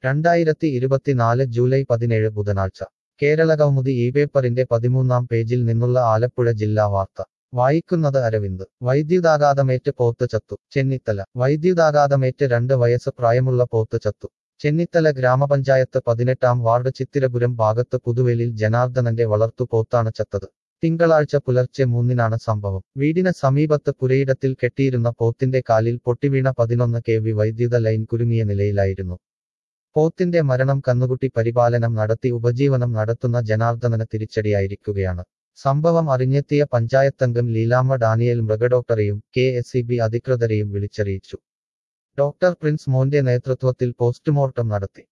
രണ്ടായിരത്തി ഇരുപത്തിനാല് ജൂലൈ പതിനേഴ് ബുധനാഴ്ച കേരളകൗമുദി ഈ പേപ്പറിന്റെ പതിമൂന്നാം പേജിൽ നിന്നുള്ള ആലപ്പുഴ ജില്ലാ വാർത്ത വായിക്കുന്നത് അരവിന്ദ് വൈദ്യുതാഘാതമേറ്റ് പോത്ത് ചത്തു ചെന്നിത്തല വൈദ്യുതാഘാതമേറ്റ് രണ്ട് വയസ്സ് പ്രായമുള്ള പോത്ത് ചത്തു ചെന്നിത്തല ഗ്രാമപഞ്ചായത്ത് പതിനെട്ടാം വാർഡ് ചിത്തിരപുരം ഭാഗത്ത് പുതുവേലിൽ ജനാർദ്ദനന്റെ വളർത്തു പോത്താണ് ചത്തത് തിങ്കളാഴ്ച പുലർച്ചെ മൂന്നിനാണ് സംഭവം വീടിന് സമീപത്ത് പുരയിടത്തിൽ കെട്ടിയിരുന്ന പോത്തിന്റെ കാലിൽ പൊട്ടിവീണ പതിനൊന്ന് കെ വി വൈദ്യുത ലൈൻ കുരുങ്ങിയ നിലയിലായിരുന്നു പോത്തിന്റെ മരണം കന്നുകുട്ടി പരിപാലനം നടത്തി ഉപജീവനം നടത്തുന്ന ജനാർദ്ദനന് തിരിച്ചടിയായിരിക്കുകയാണ് സംഭവം അറിഞ്ഞെത്തിയ പഞ്ചായത്തംഗം ലീലാമ്മ ഡാനിയൽ മൃഗഡോക്ടറെയും കെ എസ് ഇ ബി അധികൃതരെയും വിളിച്ചറിയിച്ചു ഡോക്ടർ പ്രിൻസ് മോന്റെ നേതൃത്വത്തിൽ പോസ്റ്റ്മോർട്ടം നടത്തി